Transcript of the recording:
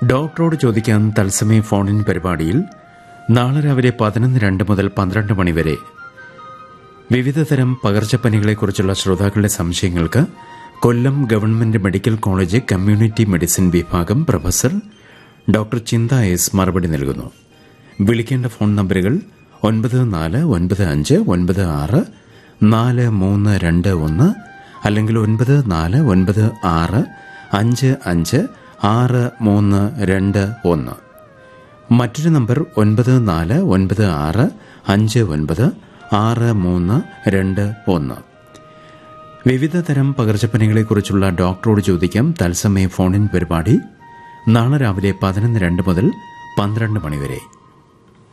ഡോക്ടറോട് ചോദിക്കാൻ തത്സമയ ഫോണിൻ പരിപാടിയിൽ നാളെ രാവിലെ പതിനൊന്ന് രണ്ട് മുതൽ പന്ത്രണ്ട് മണിവരെ വിവിധതരം പകർച്ചപ്പനികളെക്കുറിച്ചുള്ള ശ്രോതാക്കളുടെ സംശയങ്ങൾക്ക് Kollam government medical college community medicine വിഭാഗം പ്രൊഫസർ ഡോക്ടർ ചിന്ത എസ് മറുപടി നൽകുന്നു വിളിക്കേണ്ട ഫോൺ നമ്പറുകൾ ഒൻപത് നാല് ഒൻപത് അഞ്ച് ഒൻപത് ആറ് നാല് മൂന്ന് രണ്ട് ഒന്ന് അല്ലെങ്കിൽ ഒൻപത് നാല് ഒൻപത് ആറ് അഞ്ച് അഞ്ച് ആറ് മൂന്ന് രണ്ട് ഒന്ന് മറ്റൊരു നമ്പർ ഒൻപത് നാല് ഒൻപത് ആറ് അഞ്ച് ഒൻപത് ആറ് മൂന്ന് രണ്ട് ഒന്ന് വിവിധ തരം പകർച്ചപ്പനികളെക്കുറിച്ചുള്ള ഡോക്ടറോട് ചോദിക്കാം തത്സമയ ഫോണിൻ പരിപാടി നാളെ രാവിലെ പതിനൊന്ന് രണ്ട് മുതൽ പന്ത്രണ്ട് മണിവരെ